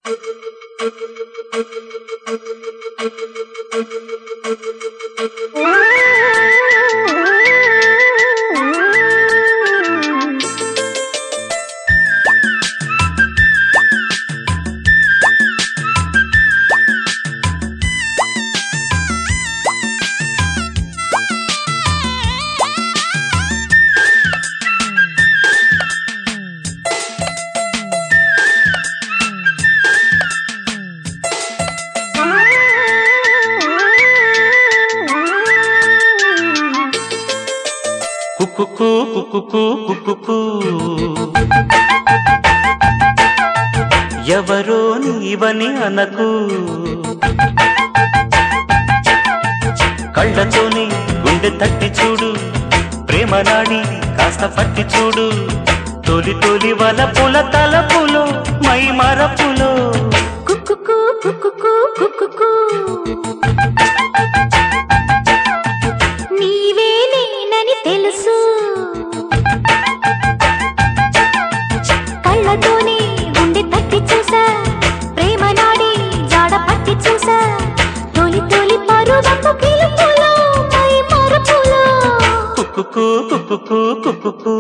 కుక్కుకు కుక్కుకు కుక్కుకు ఎవరో నీవని అనకు కళ్ళతోని గుండె తట్టి చూడు ప్రేమ నాడి కాస్త పట్టి చూడు తొలి తొలి వలపుల తలపులో మై మరపులో కుక్కుకు కుక్కుకు కుక్కుకు నీవే నేనని తెలుసు కళ్ళతోనే గుండె తట్టి చూసా ప్రేమ నాడి జాడ పట్టి చూసా తొలి తొలి పరువపు కిలుపులో మై మరపులో కుక్కుకు కుక్కుకు కుక్కుకు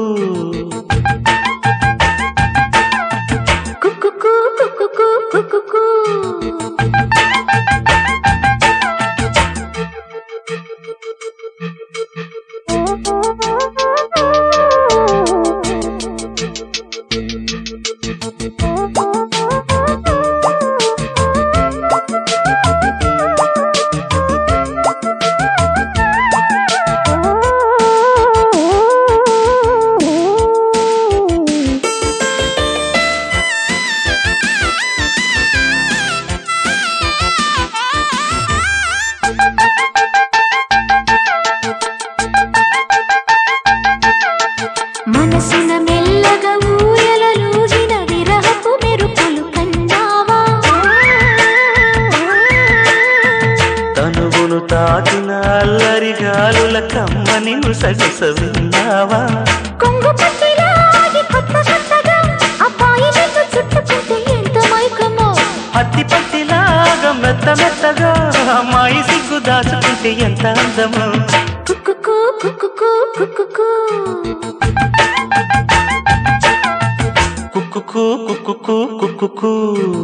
కుక్కుకు కుక్కుకు కుక్కుకు మనసున మెల్లగా ఊయలలూగిన విరహపు మెరుపులు కన్నావా తనువును తాకిన అల్లరి గాలుల కమ్మని ముసగుస విన్నావా కొంగు పట్టిలాగి కొత్త కొత్తగా అబ్బాయి నిన్ను చుట్టుకుంటే ఎంత మైకమో అత్తి పట్టిలాగా మెత్త మెత్తగా అమ్మాయి సిగ్గు దాచుకుంటే ఎంత అందము కుక్కుకు కుక్కుకు కుక్కుకు కుక్కుకు కుక్కుకు కుక్కుకు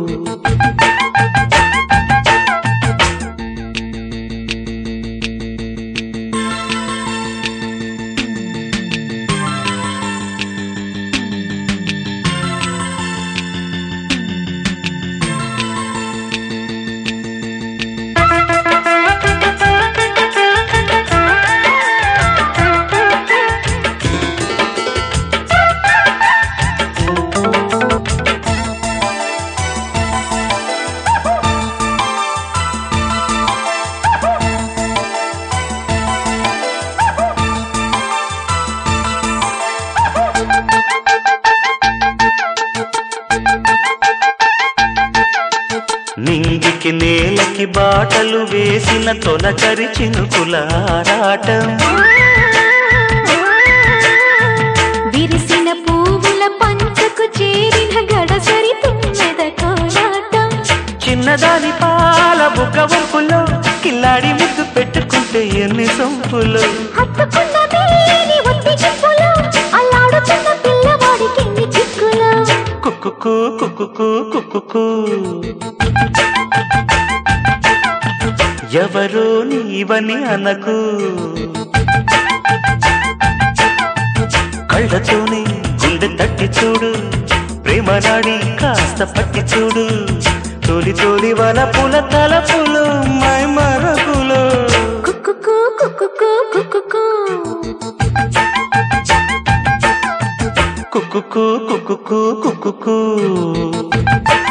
నింగికి నేలకి బాటలు వేసిన తొలకరి చినుకుల ఆరాటం విరిసిన పువ్వుల పంచకు చేరిన గడసరి తుమ్మెద కోలాటం చిన్నదాని పాల బుక్క వంపులో కిల్లాడి ముద్దు పెట్టుకుంటే ఎన్ని సొంపులు హత్తుకున్న వేని ఒత్తి చిప్పులో అల్లాడుతున్న పిల్లవాడికి ఎన్ని చిక్కులో కుక్కుకు కుక్కుకు కుక్కుకు ఎవరో నీవని అనకు కళ్ళతోనే గుండె తట్టి చూడు ప్రేమ నాడి కాస్త పట్టి చూడు తోలి తోలి వల పుల తలపులు మై మరపులు కుక్కుకు కుక్కుకు కుక్కుకు కుక్కుకు కుక్కుకు కుక్కుకు